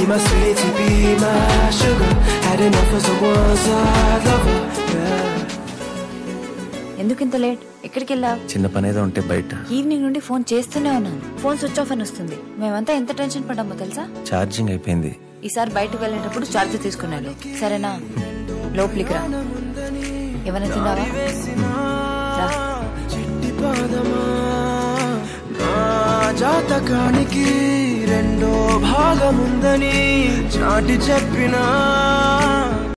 my sweetie, be my sugar. Had enough of someone's side lover. Yeah. ఎందుకు ఇంత late ఎక్కడికి వెళ్ళావు చిన్న పని ఏదో ఉంటే బయట ఈవినింగ్ నుండి ఫోన్ చేస్తూనే ఉన్నాను ఫోన్ స్విచ్ ఆఫ్ అని వస్తుంది మేమంతా ఎంత టెన్షన్ పడ్డామో తెలుసా ఛార్జింగ్ అయిపోయింది ఈసారి బయటకు వెళ్ళేటప్పుడు చార్జ్ తీసుకున్నాను సరేనా లోపలికి రా ఏమైనా తిన్నావా రా చిట్టి పాదమా నా జాతకానికి రెండో భాగముందని చాటి చెప్పినా